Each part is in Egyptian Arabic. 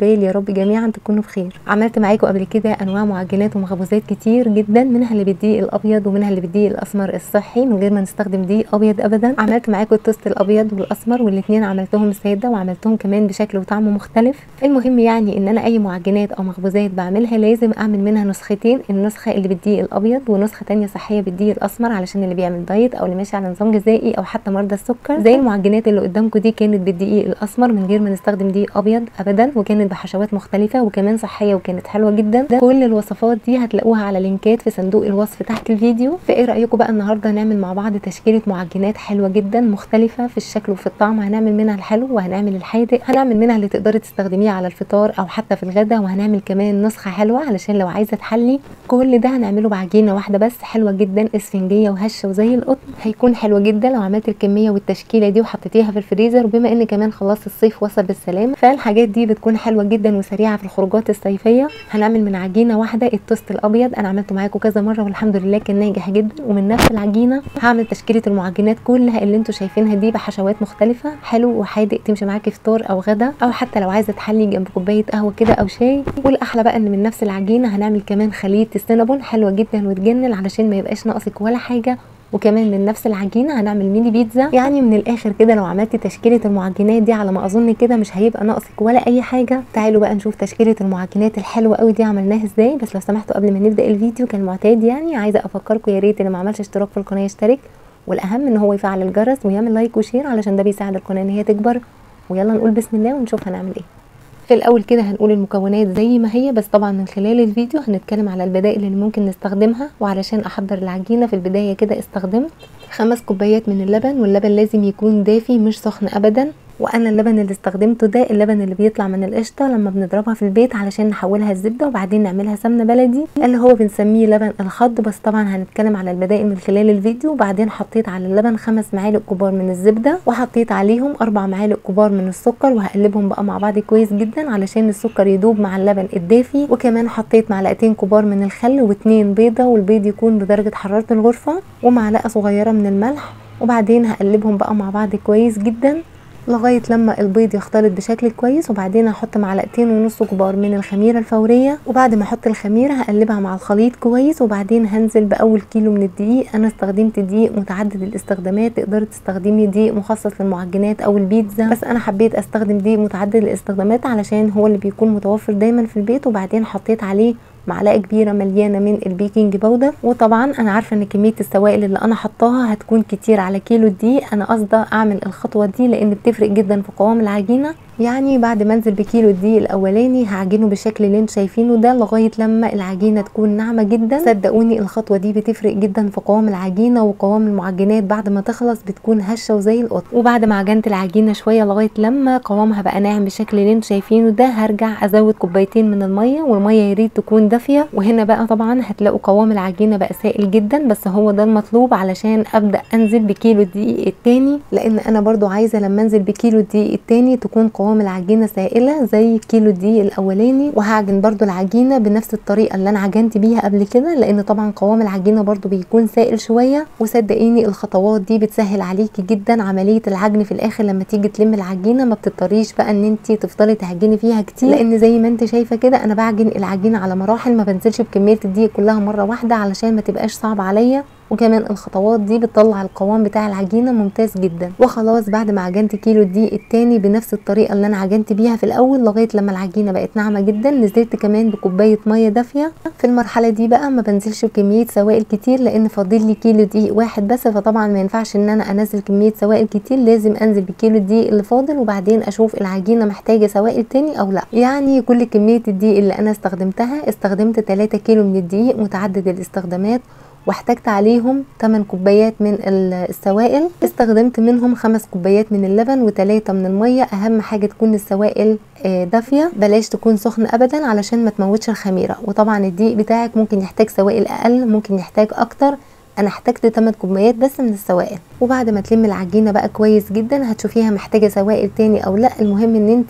عقبال يا رب جميعا تكونوا بخير عملت معاكم قبل كده انواع معجنات ومخبوزات كتير جدا منها اللي بالدقيق الابيض ومنها اللي بالدقيق الاسمر الصحي من غير ما نستخدم دقيق ابيض ابدا عملت معاكم التوست الابيض والاسمر والاثنين عملتهم ساده وعملتهم كمان بشكل وطعم مختلف المهم يعني ان انا اي معجنات او مخبوزات بعملها لازم اعمل منها نسختين النسخه اللي بالدقيق الابيض ونسخه تانية صحيه بالدقيق الاسمر علشان اللي بيعمل دايت او اللي ماشي على نظام غذائي او حتى مرضى السكر زي المعجنات اللي قدامكم دي كانت بالدقيق الاسمر من غير ما نستخدم دقيق ابيض ابدا وكانت بحشوات مختلفه وكمان صحيه وكانت حلوه جدا ده كل الوصفات دي هتلاقوها على لينكات في صندوق الوصف تحت الفيديو فايه رايكم بقى النهارده نعمل مع بعض تشكيله معجنات حلوه جدا مختلفه في الشكل وفي الطعم هنعمل منها الحلو وهنعمل الحادق هنعمل منها اللي تقدري تستخدميه على الفطار او حتى في الغداء وهنعمل كمان نسخه حلوه علشان لو عايزه تحلي كل ده هنعمله بعجينه واحده بس حلوه جدا اسفنجيه وهشه وزي القطن هيكون حلو جدا لو عملت الكميه والتشكيله دي وحطيتيها في الفريزر وبما ان كمان خلاص الصيف وصل بالسلامه فالحاجات دي بتكون حلوه جدا وسريعه في الخروجات الصيفيه هنعمل من عجينه واحده التوست الابيض انا عملته معاكم كذا مره والحمد لله كان ناجح جدا ومن نفس العجينه هعمل تشكيله المعجنات كلها اللي انتم شايفينها دي بحشوات مختلفه حلو وحادق تمشي معاكي فطار او غدا او حتى لو عايزه تحلي جنب كوبايه قهوه كده او شاي والاحلى بقى ان من نفس العجينه هنعمل كمان خليط السينابون حلوه جدا وتجنن علشان ما يبقاش ناقصك ولا حاجه وكمان من نفس العجينه هنعمل ميني بيتزا يعني من الاخر كده لو عملتي تشكيله المعجنات دي على ما اظن كده مش هيبقى ناقصك ولا اي حاجه تعالوا بقى نشوف تشكيله المعجنات الحلوه قوي دي عملناها ازاي بس لو سمحتوا قبل ما نبدا الفيديو كالمعتاد يعني عايزه افكركم يا ريت اللي ما عملش اشتراك في القناه يشترك والاهم ان هو يفعل الجرس ويعمل لايك وشير علشان ده بيساعد القناه ان هي تكبر ويلا نقول بسم الله ونشوف هنعمل ايه في الاول كده هنقول المكونات زي ما هي بس طبعا من خلال الفيديو هنتكلم على البدائل اللي ممكن نستخدمها وعلشان احضر العجينه في البدايه كده استخدمت خمس كوبايات من اللبن واللبن لازم يكون دافي مش سخن ابدا وانا اللبن اللي استخدمته ده اللبن اللي بيطلع من القشطه لما بنضربها في البيت علشان نحولها الزبده وبعدين نعملها سمنه بلدي اللي هو بنسميه لبن الخض بس طبعا هنتكلم على البدائل من خلال الفيديو وبعدين حطيت على اللبن خمس معالق كبار من الزبده وحطيت عليهم اربع معالق كبار من السكر وهقلبهم بقى مع بعض كويس جدا علشان السكر يدوب مع اللبن الدافي وكمان حطيت معلقتين كبار من الخل واتنين بيضه والبيض يكون بدرجه حراره الغرفه ومعلقه صغيره من الملح وبعدين هقلبهم بقى مع بعض كويس جدا لغايه لما البيض يختلط بشكل كويس وبعدين هحط معلقتين ونص كبار من الخميره الفوريه وبعد ما احط الخميره هقلبها مع الخليط كويس وبعدين هنزل باول كيلو من الدقيق انا استخدمت دقيق متعدد الاستخدامات تقدري تستخدمي دقيق مخصص للمعجنات او البيتزا بس انا حبيت استخدم دقيق متعدد الاستخدامات علشان هو اللي بيكون متوفر دايما في البيت وبعدين حطيت عليه معلقه كبيره مليانه من البيكنج باودر وطبعا انا عارفه ان كميه السوائل اللي انا حطاها هتكون كتير على كيلو الدقيق انا قصده اعمل الخطوه دي لان بتفرق جدا في قوام العجينه يعني بعد ما انزل بكيلو الدقيق الاولاني هعجنه بالشكل اللي انتوا شايفينه ده لغايه لما العجينه تكون ناعمه جدا صدقوني الخطوه دي بتفرق جدا في قوام العجينه وقوام المعجنات بعد ما تخلص بتكون هشه وزي القطن وبعد ما عجنت العجينه شويه لغايه لما قوامها بقى ناعم بالشكل اللي انتوا شايفينه ده هرجع ازود كوبايتين من الميه والميه يا ريت تكون دافيه وهنا بقى طبعا هتلاقوا قوام العجينه بقى سائل جدا بس هو ده المطلوب علشان ابدا انزل بكيلو الدقيق التاني لان انا برضو عايزه لما انزل بكيلو الدقيق التاني تكون قوام العجينه سائله زي كيلو الدقيق الاولاني وهعجن برضو العجينه بنفس الطريقه اللي انا عجنت بيها قبل كده لان طبعا قوام العجينه برضو بيكون سائل شويه وصدقيني الخطوات دي بتسهل عليكي جدا عمليه العجن في الاخر لما تيجي تلم العجينه ما بتضطريش بقى ان انت تفضلي تعجني فيها كتير لان زي ما انت شايفه كده انا بعجن العجينه على مراحل ما بنزلش بكميه الدقيق كلها مره واحده علشان ما تبقاش صعبه عليا وكمان الخطوات دي بتطلع القوام بتاع العجينه ممتاز جدا وخلاص بعد ما عجنت كيلو الدقيق التاني بنفس الطريقه اللي انا عجنت بيها في الاول لغايه لما العجينه بقت ناعمه جدا نزلت كمان بكوبايه ميه دافيه في المرحله دي بقى ما بنزلش بكميه سوائل كتير لان فاضل لي كيلو دقيق واحد بس فطبعا ما ينفعش ان انا انزل كميه سوائل كتير لازم انزل بكيلو الدقيق اللي فاضل وبعدين اشوف العجينه محتاجه سوائل تاني او لا يعني كل كميه الدقيق اللي انا استخدمتها استخدمت 3 كيلو من الدقيق متعدد الاستخدامات واحتجت عليهم 8 كوبايات من السوائل استخدمت منهم 5 كوبايات من اللبن و3 من الميه اهم حاجه تكون السوائل دافيه بلاش تكون سخنه ابدا علشان ما تموتش الخميره وطبعا الدقيق بتاعك ممكن يحتاج سوائل اقل ممكن يحتاج اكتر انا احتجت 8 كوبايات بس من السوائل وبعد ما تلم العجينه بقى كويس جدا هتشوفيها محتاجه سوائل تاني او لا المهم ان انت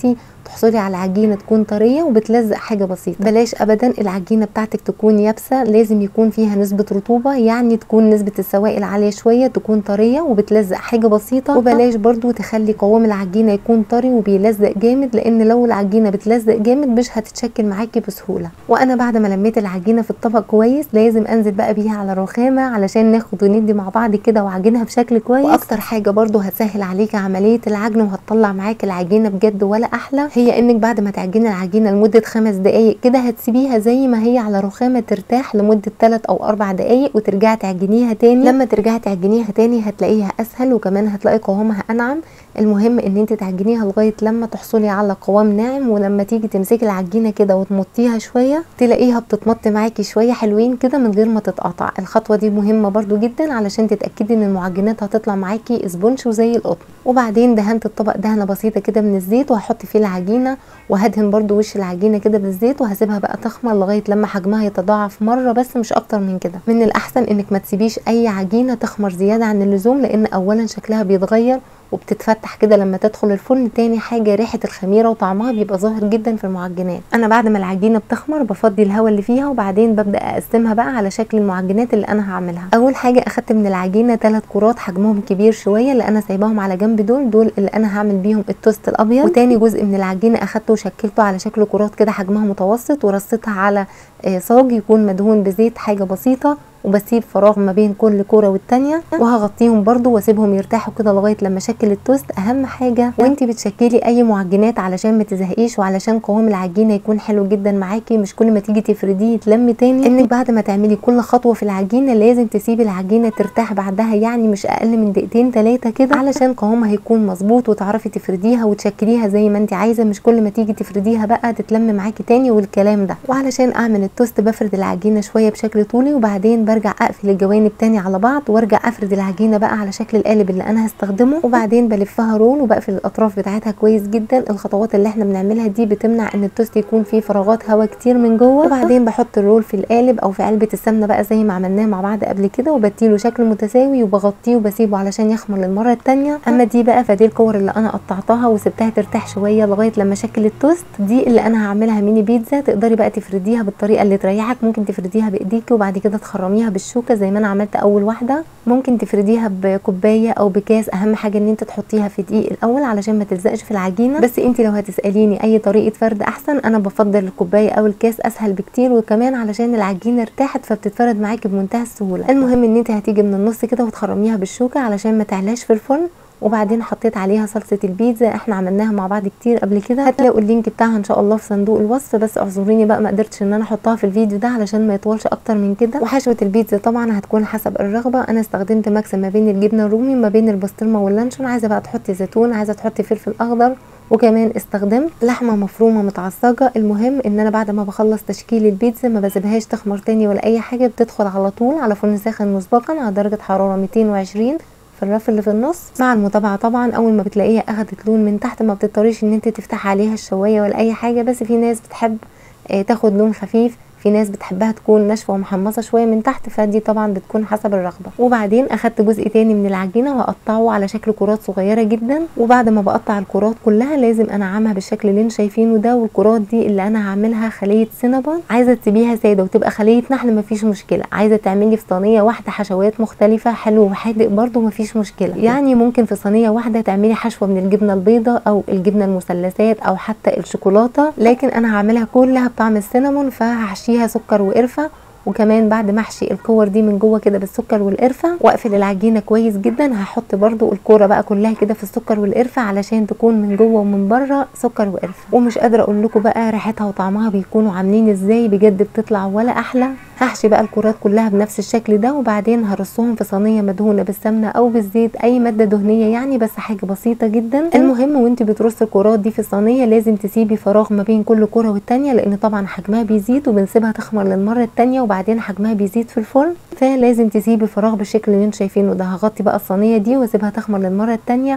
تحصلي على عجينه تكون طريه وبتلزق حاجه بسيطه بلاش ابدا العجينه بتاعتك تكون يابسه لازم يكون فيها نسبه رطوبه يعني تكون نسبه السوائل عاليه شويه تكون طريه وبتلزق حاجه بسيطه وبلاش برضو تخلي قوام العجينه يكون طري وبيلزق جامد لان لو العجينه بتلزق جامد مش هتتشكل معاكي بسهوله وانا بعد ما لميت العجينه في الطبق كويس لازم انزل بقى بيها على الرخامه علشان ناخد وندي مع بعض كده وعجنها بشكل كويس واكتر حاجه برضو هتسهل عليكي عمليه العجن وهتطلع معاكي العجينه بجد ولا احلى هي انك بعد ما تعجني العجينه لمده خمس دقائق كده هتسيبيها زي ما هي على رخامه ترتاح لمده 3 او 4 دقائق وترجعي تعجنيها تاني لما ترجعي تعجنيها تاني هتلاقيها اسهل وكمان هتلاقي قوامها انعم المهم ان انت تعجنيها لغايه لما تحصلي على قوام ناعم ولما تيجي تمسكي العجينه كده وتمطيها شويه تلاقيها بتتمط معاكي شويه حلوين كده من غير ما تتقطع الخطوه دي مهمه برضو جدا علشان تتاكدي ان المعجنات هتطلع معاكي اسبونش وزي القطن وبعدين دهنت الطبق دهنه بسيطه كده من الزيت وهحط فيه العجينه وهدهن برضو وش العجينه كده بالزيت وهسيبها بقى تخمر لغايه لما حجمها يتضاعف مره بس مش اكتر من كده من الاحسن انك ما تسيبيش اي عجينه تخمر زياده عن اللزوم لان اولا شكلها بيتغير وبتتفتح كده لما تدخل الفرن تاني حاجه ريحه الخميره وطعمها بيبقى ظاهر جدا في المعجنات انا بعد ما العجينه بتخمر بفضي الهواء اللي فيها وبعدين ببدا اقسمها بقى على شكل المعجنات اللي انا هعملها اول حاجه اخدت من العجينه ثلاث كرات حجمهم كبير شويه اللي انا سايباهم على جنب دول دول اللي انا هعمل بيهم التوست الابيض وتاني جزء من العجينه اخدته وشكلته على شكل كرات كده حجمها متوسط ورصيتها على صاج يكون مدهون بزيت حاجه بسيطه وبسيب فراغ ما بين كل كوره والتانيه وهغطيهم برضو واسيبهم يرتاحوا كده لغايه لما اشكل التوست اهم حاجه وانت بتشكلي اي معجنات علشان ما تزهقيش وعلشان قوام العجينه يكون حلو جدا معاكي مش كل ما تيجي تفرديه يتلم تاني انك بعد ما تعملي كل خطوه في العجينه لازم تسيبي العجينه ترتاح بعدها يعني مش اقل من دقيقتين ثلاثه كده علشان قوامها هيكون مظبوط وتعرفي تفرديها وتشكليها زي ما انت عايزه مش كل ما تيجي تفرديها بقى تتلم معاكي تاني والكلام ده وعلشان اعمل التوست بفرد العجينه شويه بشكل طولي وبعدين برجع اقفل الجوانب تاني على بعض وارجع افرد العجينه بقى على شكل القالب اللي انا هستخدمه وبعدين بلفها رول وبقفل الاطراف بتاعتها كويس جدا الخطوات اللي احنا بنعملها دي بتمنع ان التوست يكون فيه فراغات هواء كتير من جوه وبعدين بحط الرول في القالب او في علبه السمنه بقى زي ما عملناه مع بعض قبل كده وبديله شكل متساوي وبغطيه وبسيبه علشان يخمر للمره الثانيه اما دي بقى فدي الكور اللي انا قطعتها وسبتها ترتاح شويه لغايه لما شكل التوست دي اللي انا هعملها ميني بيتزا تقدري بقى تفرديها بالطريقه اللي تريحك ممكن تفرديها بايديكي وبعد كده تخرميها بالشوكه زي ما انا عملت اول واحده ممكن تفرديها بكوبايه او بكاس اهم حاجه ان انت تحطيها في دقيق الاول علشان ما تلزقش في العجينه بس انت لو هتساليني اي طريقه فرد احسن انا بفضل الكوبايه او الكاس اسهل بكتير وكمان علشان العجينه ارتاحت فبتتفرد معاكي بمنتهى السهوله المهم ان انت هتيجي من النص كده وتخرميها بالشوكه علشان ما تعلاش في الفرن وبعدين حطيت عليها صلصه البيتزا احنا عملناها مع بعض كتير قبل كده هتلاقوا اللينك بتاعها ان شاء الله في صندوق الوصف بس اعذروني بقى ما قدرتش ان انا احطها في الفيديو ده علشان ما يطولش اكتر من كده وحشوه البيتزا طبعا هتكون حسب الرغبه انا استخدمت مكسب ما بين الجبنه الرومي ما بين البسطرمه واللانشون عايزه بقى تحطي زيتون عايزه تحطي فلفل اخضر وكمان استخدمت لحمه مفرومه متعصجه المهم ان انا بعد ما بخلص تشكيل البيتزا ما بسيبهاش تخمر تاني ولا اي حاجه بتدخل على طول على فرن ساخن مسبقا على درجه حراره 220 في الرف اللي في النص مع المتابعه طبعا اول ما بتلاقيها اخدت لون من تحت ما بتضطريش ان انت تفتح عليها الشوايه ولا اي حاجه بس في ناس بتحب آه تاخد لون خفيف في ناس بتحبها تكون ناشفه ومحمصه شويه من تحت فدي طبعا بتكون حسب الرغبه وبعدين اخدت جزء تاني من العجينه وهقطعه على شكل كرات صغيره جدا وبعد ما بقطع الكرات كلها لازم انعمها بالشكل اللي انتوا شايفينه ده والكرات دي اللي انا هعملها خليه سينابون عايزه تسيبيها ساده وتبقى خليه نحل مفيش مشكله عايزه تعملي في صينيه واحده حشوات مختلفه حلو وحادق برده مفيش مشكله يعني ممكن في صينيه واحده تعملي حشوه من الجبنه البيضاء او الجبنه المثلثات او حتى الشوكولاته لكن انا هعملها كلها بطعم السينامون فهحشيها سكر وقرفه وكمان بعد ما احشي الكور دي من جوه كده بالسكر والقرفه واقفل العجينه كويس جدا هحط برده الكوره بقى كلها كده في السكر والقرفه علشان تكون من جوه ومن بره سكر وقرفه ومش قادره اقول لكم بقى ريحتها وطعمها بيكونوا عاملين ازاي بجد بتطلع ولا احلى هحشي بقى الكرات كلها بنفس الشكل ده وبعدين هرصهم في صينيه مدهونه بالسمنه او بالزيت اي ماده دهنيه يعني بس حاجه بسيطه جدا المهم وانت بترصي الكرات دي في الصينيه لازم تسيبي فراغ ما بين كل كره والتانيه لان طبعا حجمها بيزيد وبنسيبها تخمر للمره التانيه وبعدين حجمها بيزيد في الفرن فلازم تسيبي فراغ بالشكل اللي انتوا شايفينه ده هغطي بقى الصينيه دي واسيبها تخمر للمره التانيه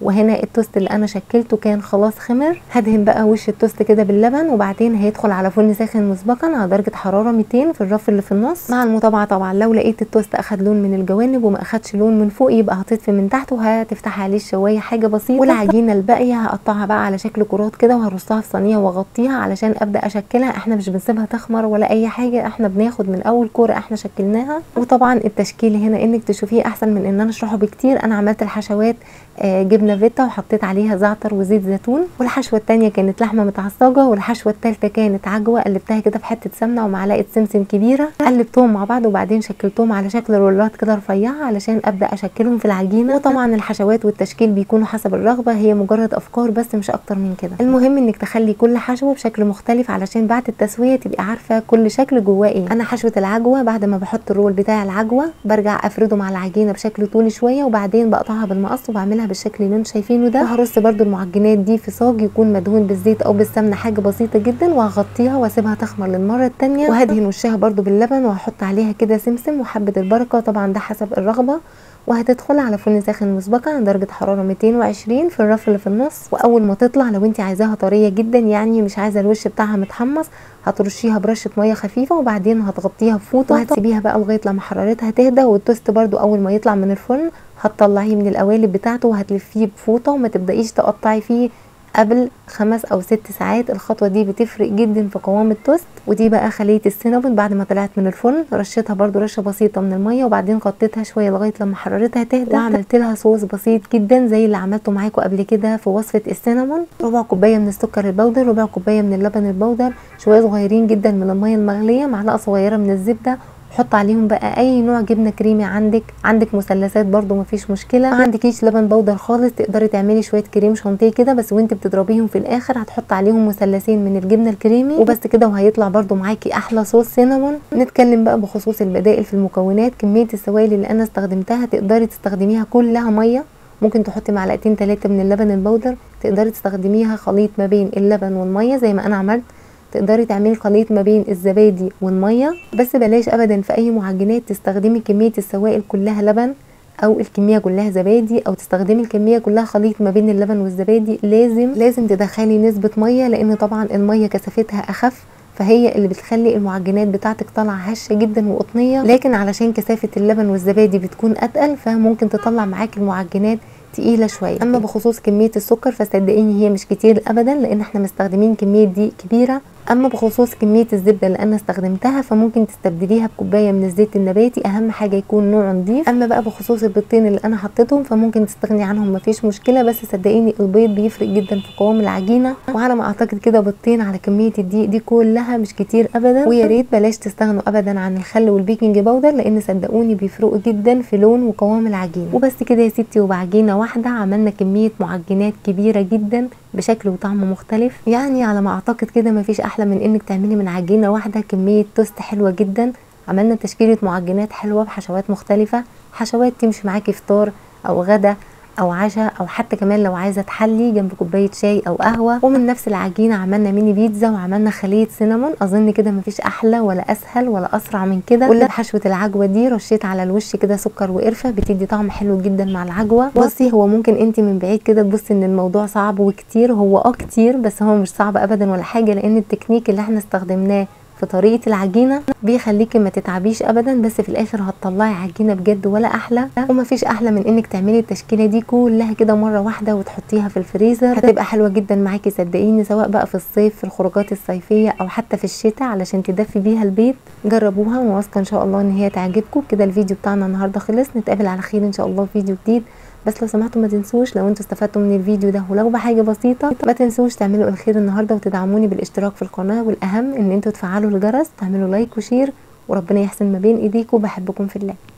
وهنا التوست اللي انا شكلته كان خلاص خمر هدهن بقى وش التوست كده باللبن وبعدين هيدخل على فرن ساخن مسبقا على درجه حراره 200 في الرف اللي في النص مع المتابعه طبعا لو لقيت التوست اخد لون من الجوانب وما اخدش لون من فوق يبقى هتطفي من تحت وهتفتح عليه الشوايه حاجه بسيطه والعجينه الباقيه هقطعها بقى على شكل كرات كده وهرصها في صينيه واغطيها علشان ابدا اشكلها احنا مش بنسيبها تخمر ولا اي حاجه احنا بناخد من اول كوره احنا شكلناها وطبعا التشكيل هنا انك تشوفيه احسن من ان انا اشرحه بكتير انا عملت الحشوات آه، جبنه فيتا وحطيت عليها زعتر وزيت زيتون والحشوه التانية كانت لحمه متعصجه والحشوه التالتة كانت عجوه قلبتها كده في حته سمنه ومعلقه سمسم كبيره قلبتهم مع بعض وبعدين شكلتهم على شكل رولات كده رفيعه علشان ابدا اشكلهم في العجينه وطبعا الحشوات والتشكيل بيكونوا حسب الرغبه هي مجرد افكار بس مش اكتر من كده المهم انك تخلي كل حشوه بشكل مختلف علشان بعد التسويه تبقي عارفه كل شكل جواه ايه انا حشوه العجوه بعد ما بحط الرول بتاع العجوه برجع افرده مع العجينه بشكل طولي شويه وبعدين بقطعها بالمقص وبعملها بالشكل اللي انتم شايفينه ده وهرص برده المعجنات دي في صاج يكون مدهون بالزيت او بالسمنه حاجه بسيطه جدا وهغطيها واسيبها تخمر للمره الثانيه وهدهن وشها برده باللبن وهحط عليها كده سمسم وحبه البركه طبعا ده حسب الرغبه وهتدخل على فرن ساخن مسبقا عند درجه حراره 220 في الرف اللي في النص واول ما تطلع لو انت عايزاها طريه جدا يعني مش عايزه الوش بتاعها متحمص هترشيها برشه ميه خفيفه وبعدين هتغطيها بفوطه وهتسيبيها بقى لغايه لما حرارتها تهدى والتوست برده اول ما يطلع من الفرن هتطلعيه من القوالب بتاعته وهتلفيه بفوطه وما تبدايش تقطعي فيه قبل خمس او ست ساعات الخطوه دي بتفرق جدا في قوام التوست ودي بقى خليه السينابون بعد ما طلعت من الفرن رشيتها برده رشه بسيطه من الميه وبعدين غطيتها شويه لغايه لما حرارتها تهدى وعملت لها صوص بسيط جدا زي اللي عملته معاكم قبل كده في وصفه السينابون ربع كوبايه من السكر البودر ربع كوبايه من اللبن البودر شويه صغيرين جدا من الميه المغليه معلقه صغيره من الزبده حط عليهم بقى اي نوع جبنه كريمي عندك عندك مثلثات برده مفيش مشكله ما عندكيش لبن بودر خالص تقدري تعملي شويه كريم شانتيه كده بس وانت بتضربيهم في الاخر هتحط عليهم مثلثين من الجبنه الكريمي وبس كده وهيطلع برده معاكي احلى صوص سينامون نتكلم بقى بخصوص البدائل في المكونات كميه السوائل اللي انا استخدمتها تقدري تستخدميها كلها ميه ممكن تحطي معلقتين ثلاثه من اللبن البودر تقدري تستخدميها خليط ما بين اللبن والميه زي ما انا عملت تقدري تعملي خليط ما بين الزبادي والميه بس بلاش ابدا في اي معجنات تستخدمي كميه السوائل كلها لبن او الكميه كلها زبادي او تستخدمي الكميه كلها خليط ما بين اللبن والزبادي لازم لازم تدخلي نسبه ميه لان طبعا الميه كثافتها اخف فهي اللي بتخلي المعجنات بتاعتك طالعه هشه جدا وقطنيه لكن علشان كثافه اللبن والزبادي بتكون اتقل فممكن تطلع معاكي المعجنات تقيله شويه اما بخصوص كميه السكر فصدقيني هي مش كتير ابدا لان احنا مستخدمين كميه دي كبيره اما بخصوص كميه الزبده اللي انا استخدمتها فممكن تستبدليها بكوبايه من الزيت النباتي اهم حاجه يكون نوع نظيف اما بقى بخصوص البيضتين اللي انا حطيتهم فممكن تستغني عنهم مفيش مشكله بس صدقيني البيض بيفرق جدا في قوام العجينه وعلى ما اعتقد كده بيضتين على كميه الدقيق دي كلها مش كتير ابدا ويا ريت بلاش تستغنوا ابدا عن الخل والبيكنج باودر لان صدقوني بيفرقوا جدا في لون وقوام العجينه وبس كده يا ستي وبعجينه واحده عملنا كميه معجنات كبيره جدا بشكل وطعم مختلف يعني على ما اعتقد كده مفيش احلى من انك تعملي من عجينه واحده كميه توست حلوه جدا عملنا تشكيله معجنات حلوه بحشوات مختلفه حشوات تمشي معاكي فطار او غدا او عشاء او حتى كمان لو عايزه تحلي جنب كوبايه شاي او قهوه ومن نفس العجينه عملنا ميني بيتزا وعملنا خليه سينامون اظن كده مفيش احلى ولا اسهل ولا اسرع من كده كل حشوه العجوه دي رشيت على الوش كده سكر وقرفه بتدي طعم حلو جدا مع العجوه بصي هو ممكن انت من بعيد كده تبصي ان الموضوع صعب وكتير هو اه كتير بس هو مش صعب ابدا ولا حاجه لان التكنيك اللي احنا استخدمناه في طريقه العجينه بيخليكي ما تتعبيش ابدا بس في الاخر هتطلعي عجينه بجد ولا احلى ومفيش احلى من انك تعملي التشكيله دي كلها كده مره واحده وتحطيها في الفريزر هتبقى حلوه جدا معاكي صدقيني سواء بقى في الصيف في الخروجات الصيفيه او حتى في الشتاء علشان تدفي بيها البيت جربوها وواثقه ان شاء الله ان هي تعجبكم كده الفيديو بتاعنا النهارده خلص نتقابل على خير ان شاء الله في فيديو جديد بس لو سمحتوا ما تنسوش لو انتوا استفدتوا من الفيديو ده ولو بحاجه بسيطه ما تنسوش تعملوا الخير النهارده وتدعموني بالاشتراك في القناه والاهم ان انتوا تفعلوا الجرس تعملوا لايك وشير وربنا يحسن ما بين ايديكم بحبكم في الله